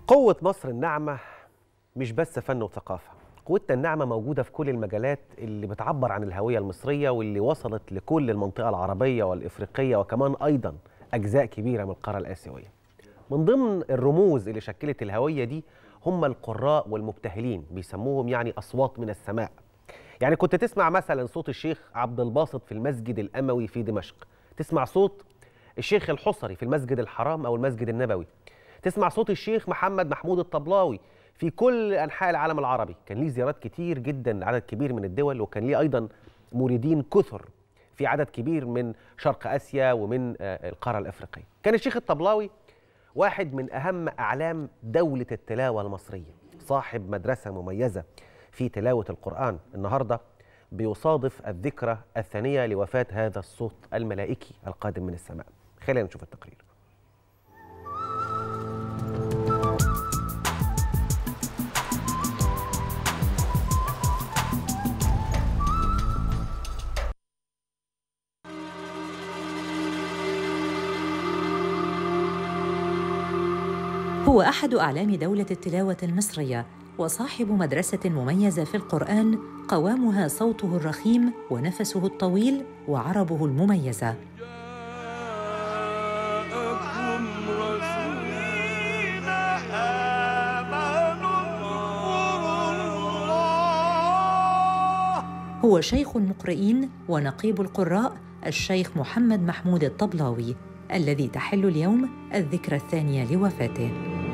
قوة مصر الناعمة مش بس فن وثقافة قوتنا الناعمة موجودة في كل المجالات اللي بتعبر عن الهوية المصرية واللي وصلت لكل المنطقة العربية والإفريقية وكمان أيضا أجزاء كبيرة من القارة الآسيوية من ضمن الرموز اللي شكلت الهوية دي هم القراء والمبتهلين بيسموهم يعني أصوات من السماء يعني كنت تسمع مثلا صوت الشيخ عبد الباسط في المسجد الأموي في دمشق تسمع صوت الشيخ الحصري في المسجد الحرام أو المسجد النبوي تسمع صوت الشيخ محمد محمود الطبلاوي في كل انحاء العالم العربي كان ليه زيارات كتير جدا لعدد كبير من الدول وكان ليه ايضا مريدين كثر في عدد كبير من شرق اسيا ومن القاره الافريقيه كان الشيخ الطبلاوي واحد من اهم اعلام دوله التلاوه المصريه صاحب مدرسه مميزه في تلاوه القران النهارده بيصادف الذكرى الثانيه لوفاه هذا الصوت الملائكي القادم من السماء خلينا نشوف التقرير هو أحد أعلام دولة التلاوة المصرية وصاحب مدرسة مميزة في القرآن قوامها صوته الرخيم ونفسه الطويل وعربه المميزة هو شيخ المقرئين ونقيب القراء الشيخ محمد محمود الطبلاوي الذي تحل اليوم الذكرى الثانية لوفاته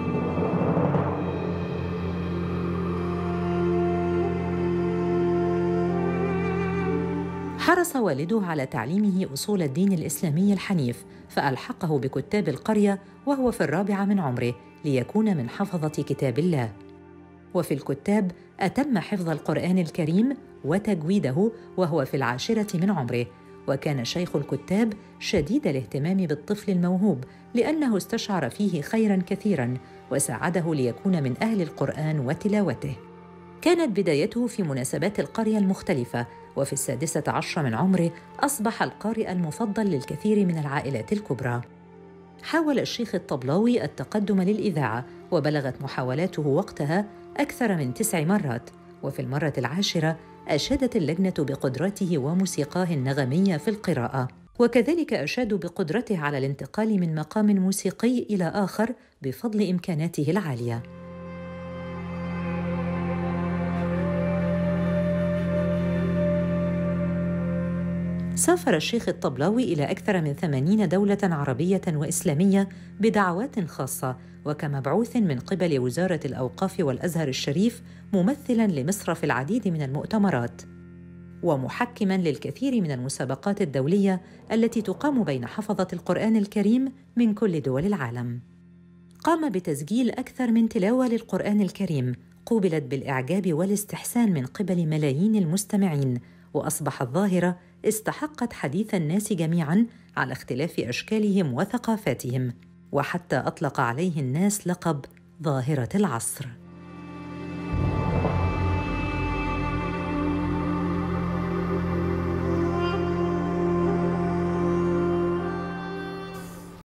حرص والده على تعليمه أصول الدين الإسلامي الحنيف فألحقه بكتاب القرية وهو في الرابعة من عمره ليكون من حفظة كتاب الله وفي الكتاب أتم حفظ القرآن الكريم وتجويده وهو في العاشرة من عمره وكان شيخ الكتاب شديد الاهتمام بالطفل الموهوب لانه استشعر فيه خيرا كثيرا وساعده ليكون من اهل القران وتلاوته كانت بدايته في مناسبات القريه المختلفه وفي السادسه عشر من عمره اصبح القارئ المفضل للكثير من العائلات الكبرى حاول الشيخ الطبلاوي التقدم للاذاعه وبلغت محاولاته وقتها اكثر من تسع مرات وفي المره العاشره أشادت اللجنة بقدرته وموسيقاه النغمية في القراءة، وكذلك أشادوا بقدرته على الانتقال من مقام موسيقي إلى آخر بفضل إمكاناته العالية. سافر الشيخ الطبلاوي إلى أكثر من ثمانين دولة عربية وإسلامية بدعوات خاصة وكمبعوث من قبل وزارة الأوقاف والأزهر الشريف ممثلاً لمصر في العديد من المؤتمرات ومحكماً للكثير من المسابقات الدولية التي تقام بين حفظة القرآن الكريم من كل دول العالم. قام بتسجيل أكثر من تلاوة للقرآن الكريم قوبلت بالإعجاب والاستحسان من قبل ملايين المستمعين وأصبحت ظاهرة استحقت حديث الناس جميعاً على اختلاف أشكالهم وثقافاتهم وحتى أطلق عليه الناس لقب ظاهرة العصر